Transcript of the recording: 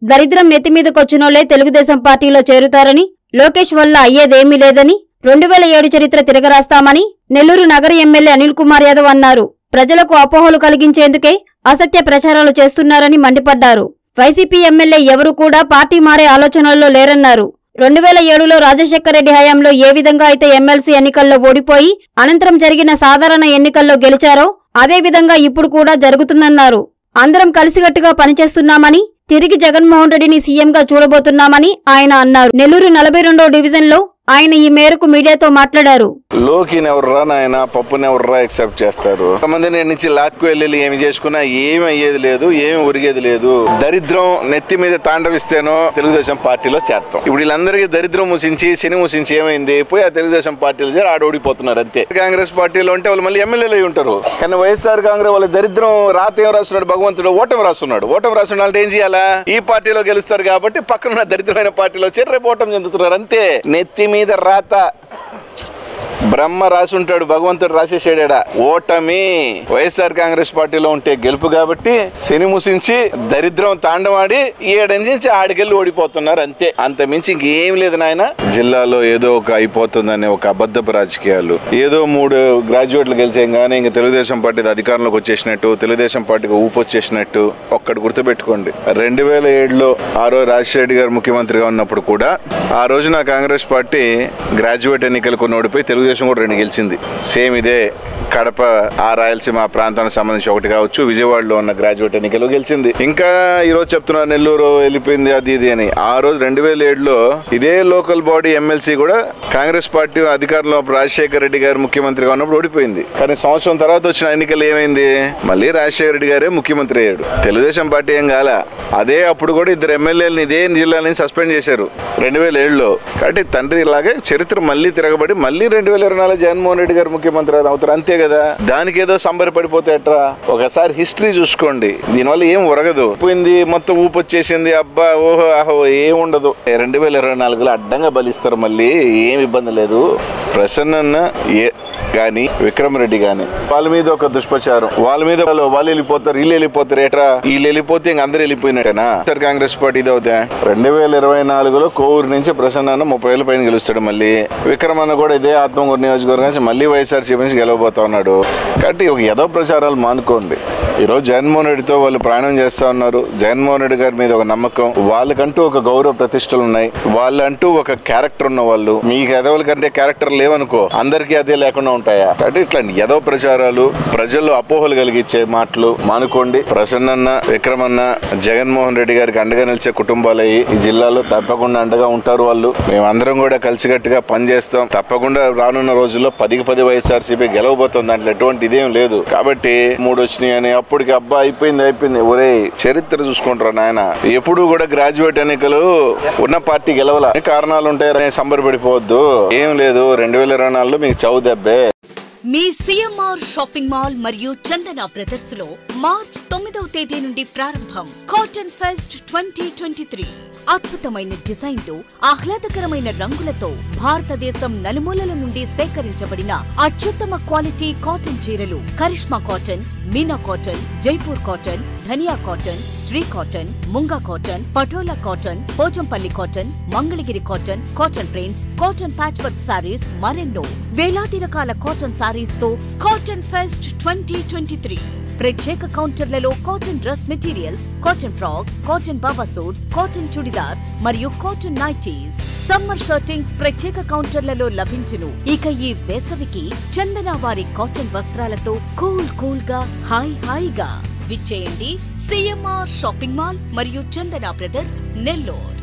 దరిద్రం నెత్తిమీదకొచ్చినోళ్లే తెలుగుదేశం పార్టీలో చేరుతారని లోకేష్ వల్ల అయ్యేదేమీ లేదని రెండు వేల ఏడు చరిత్ర తిరగరాస్తామని నెల్లూరు నగర ఎమ్మెల్యే అనిల్ కుమార్ యాదవ్ అన్నారు ప్రజలకు అపోహలు కలిగించేందుకే అసత్య ప్రచారాలు చేస్తున్నారని మండిపడ్డారు వైసీపీ ఎమ్మెల్యే ఎవరూ కూడా పార్టీ మారే ఆలోచనల్లో లేరన్నారు రెండు వేల ఏడులో రాజశేఖర రెడ్డి హయాంలో ఏ విధంగా అయితే ఎమ్మెల్సీ ఎన్నికల్లో ఓడిపోయి అనంతరం జరిగిన సాధారణ ఎన్నికల్లో గెలిచారో అదే విధంగా ఇప్పుడు కూడా జరుగుతుందన్నారు అందరం కలిసికట్టుగా పనిచేస్తున్నామని తిరిగి జగన్మోహన్ రెడ్డిని సీఎంగా చూడబోతున్నామని ఆయన అన్నారు నెల్లూరు నలభై రెండో డివిజన్లో ఆయన ఈ మేరకు మీడియాతో మాట్లాడారు లోకిని ఎవర్రా నాయన పప్పుని ఎవర్రా యాక్సెప్ట్ చేస్తారు కొంతమంది నేను నుంచి లాక్కు వెళ్ళి ఏమి చేసుకున్నా ఏమి అయ్యేది లేదు ఏమి ఒరిగేది లేదు దరిద్రం నెత్తి మీద తాండవిస్తేనో తెలుగుదేశం పార్టీలో చేరతాం ఇప్పుడు వీళ్ళందరికీ దరిద్రం ముసించి శని ముసించి ఏమైంది పోయి ఆ తెలుగుదేశం పార్టీలో చేరి ఆడ ఓడిపోతున్నారు అంతే కాంగ్రెస్ పార్టీలో ఉంటే వాళ్ళు మళ్ళీ ఎమ్మెల్యేలు అయి ఉంటారు కానీ వైఎస్ఆర్ కాంగ్రెస్ వాళ్ళ దరిద్రం రాత ఏం రాస్తున్నాడు భగవంతుడు ఓటమి రాస్తున్నాడు ఓటమి రాస్తున్న వాళ్ళు ఏం చేయాలా ఈ పార్టీలో గెలుస్తారు కాబట్టి పక్కన దరిద్రమైన పార్టీలో చేరి రేపు ఓటమి చెందుతున్నారు అంతే నెత్తి మీద రాత బ్రహ్మ రాసి ఉంటాడు భగవంతుడు రాసేసాడా ఓటమి వైఎస్ఆర్ కాంగ్రెస్ పార్టీలో ఉంటే గెలుపు కాబట్టి శని ముసించి దరిద్రం తాండవాడి ఏడెనిమిది నుంచి ఆడికెళ్ళి ఓడిపోతున్నారు అంతే అంత మించి ఇంకేం లేదు నాయన జిల్లాలో ఏదో ఒక అయిపోతుందనే ఒక అబద్ధపు రాజకీయాలు ఏదో మూడు గ్రాడ్యుయేట్లు గెలిచాం కానీ ఇంక తెలుగుదేశం పార్టీ అధికారంలోకి వచ్చేసినట్టు తెలుగుదేశం పార్టీకి ఊపు వచ్చేసినట్టు ఒక్కటి గుర్తుపెట్టుకోండి రెండు వేల ఏడులో ఆ రోజు రాజశేఖర రెడ్డి గారు ముఖ్యమంత్రిగా ఉన్నప్పుడు కూడా ఆ రోజున కాంగ్రెస్ పార్టీ గ్రాడ్యుయేట్ ఎన్నికలు కొన్ని ఓడిపోయి తెలుగుదేశం కూడా రెండు గెలిచింది సేమ్ ఇదే కడప ఆ రాయలసీమ ఆ ప్రాంతానికి సంబంధించి ఒకటి కావచ్చు విజయవాడలో ఉన్న గ్రాడ్యుయేట్ ఎన్నికలు గెలిచింది ఇంకా ఈ రోజు చెప్తున్నారు నెల్లూరు వెళ్ళిపోయింది అది ఇది అని ఆ రోజు రెండు వేల ఏడులో ఇదే లోకల్ బాడీ ఎమ్మెల్సీ కూడా కాంగ్రెస్ పార్టీ అధికారంలో అప్పుడు రాజశేఖర రెడ్డి గారు ముఖ్యమంత్రిగా ఉన్నప్పుడు ఓడిపోయింది కానీ సంవత్సరం తర్వాత వచ్చిన ఎన్నికలు ఏమైంది మళ్ళీ రాజశేఖర రెడ్డి గారే ముఖ్యమంత్రి అయ్యాడు తెలుగుదేశం పార్టీ ఏం కాల అదే అప్పుడు కూడా ఇద్దరు ఎమ్మెల్యేలని ఇదే జిల్లా నుంచి సస్పెండ్ చేశారు రెండు వేల ఏడులో కాబట్టి తండ్రి ఇలాగే చరిత్ర మళ్ళీ తిరగబడి మళ్ళీ రెండు వేల ఇరవై నాలుగు జగన్మోహన్ రెడ్డి గారు ముఖ్యమంత్రి అవుతారు అంతే కదా దానికి ఏదో సంబరపడిపోతే ఎట్రా ఒకసారి హిస్టరీ చూసుకోండి దీనివల్ల ఏం ఉరగదు పోయింది మొత్తం ఊపు వచ్చేసింది అబ్బా ఓహో ఆహో ఏం ఉండదు రెండు వేల ఇరవై నాలుగులో అడ్డంగా బలిస్తారు మళ్ళీ ఏం ఇబ్బంది లేదు ప్రసన్న ఏ కానీ విక్రమ్ రెడ్డి కానీ వాళ్ళ మీద ఒక దుష్ప్రచారం వాళ్ళ మీద వాళ్ళు వాళ్ళు వెళ్ళిపోతారు వీళ్ళు వెళ్ళిపోతారు ఏట్రా వీళ్ళు వెళ్ళిపోతే ఇంక అందరు వెళ్ళిపోయినట్టేనా సార్ కాంగ్రెస్ పార్టీ ఇది అవుతా రెండు వేల ఇరవై నాలుగులో కోవూరు నుంచి ప్రసన్న అన్న ముప్పై వేల పైన గెలుస్తాడు మళ్ళీ విక్రమ్ అన్న కూడా ఇదే ఆత్మకూరు నియోజకవర్గం నుంచి మళ్ళీ వైఎస్ఆర్సీపీ నుంచి గెలవబోతా ఉన్నాడు కాబట్టి ఒక ఏదో ప్రచారాలు మానుకోండి ఈరోజు జగన్మోహన్ రెడ్డితో వాళ్ళు ప్రయాణం చేస్తా ఉన్నారు జగన్మోహన్ రెడ్డి గారి మీద ఒక నమ్మకం వాళ్ళకంటూ ఒక గౌరవ ప్రతిష్టలు ఉన్నాయి వాళ్ళంటూ ఒక క్యారెక్టర్ ఉన్న వాళ్ళు మీకు ఎదవల కంటే క్యారెక్టర్ లేవనుకో అందరికీ అదే లేకుండా ఉంటాయా కాబట్టి ఇట్లా ఎదో ప్రచారాలు ప్రజల్లో అపోహలు కలిగించే మాటలు మానుకోండి ప్రసన్నన్న విక్రమన్న జగన్మోహన్ రెడ్డి గారికి అండగా నిలిచే కుటుంబాలయ్యి ఈ జిల్లాలో తప్పకుండా అండగా ఉంటారు వాళ్ళు మేమందరం కూడా కలిసికట్టుగా పనిచేస్తాం తప్పకుండా రానున్న రోజుల్లో పదికి పది వైఎస్ఆర్సీపీ గెలవబోతుంది దాంట్లో ఎటువంటి ఇదేం లేదు కాబట్టి మూడు వచ్చినాయి అని అప్పటికి అబ్బా అయిపోయింది అయిపోయింది ఒరే చరిత్ర చూసుకుంటారా నాయన ఎప్పుడు కూడా గ్రాడ్యుయేట్ ఎన్నికలు ఉన్న పార్టీ గెలవాల కారణాలు ఉంటాయని సంబరపడిపోవద్దు ఏం లేదు రెండు వేల ఇరవై నాలుగులో మీకు చౌ దెబ్బే మీ సిఎంఆర్ షాపింగ్ మాల్ మరియు చందన బ్రదర్స్ లో మార్చ్ తొమ్మిదవ తేదీ నుండి ప్రారంభం cotton fest twenty twenty three అద్భుతమైన డిజైన్లు ఆహ్లాదకరమైన రంగులతో భారతదేశం నలుమూలల నుండి సేకరించబడిన అత్యుత్తమ క్వాలిటీ కాటన్ చీరలు Karishma cotton Meena cotton Jaipur cotton Dhaniya cotton Shri cotton Munga cotton Patola cotton Pochampalli cotton Mangalagiri cotton cotton prints cotton patch work saris మరెన్నో వేలాది రకాల కాటన్ సారీస్ తో cotton fest twenty twenty three ప్రత్యేక కౌంటర్లలో cotton dress materials cotton frocks cotton baba suits cotton churidars మరియు కాటన్ నైటీస్ సమ్మర్ షర్టింగ్స్ ప్రత్యేక కౌంటర్లలో లభించును ఇక ఈ వేసవికి చందన వారి కాటన్ వస్త్రాలతో కూల్ కూల్ గా హాయ్ హాయిగా విచ్చేయండి సిఎంఆర్ షాపింగ్ మాల్ మరియు చందన బ్రదర్స్ నెల్లూరు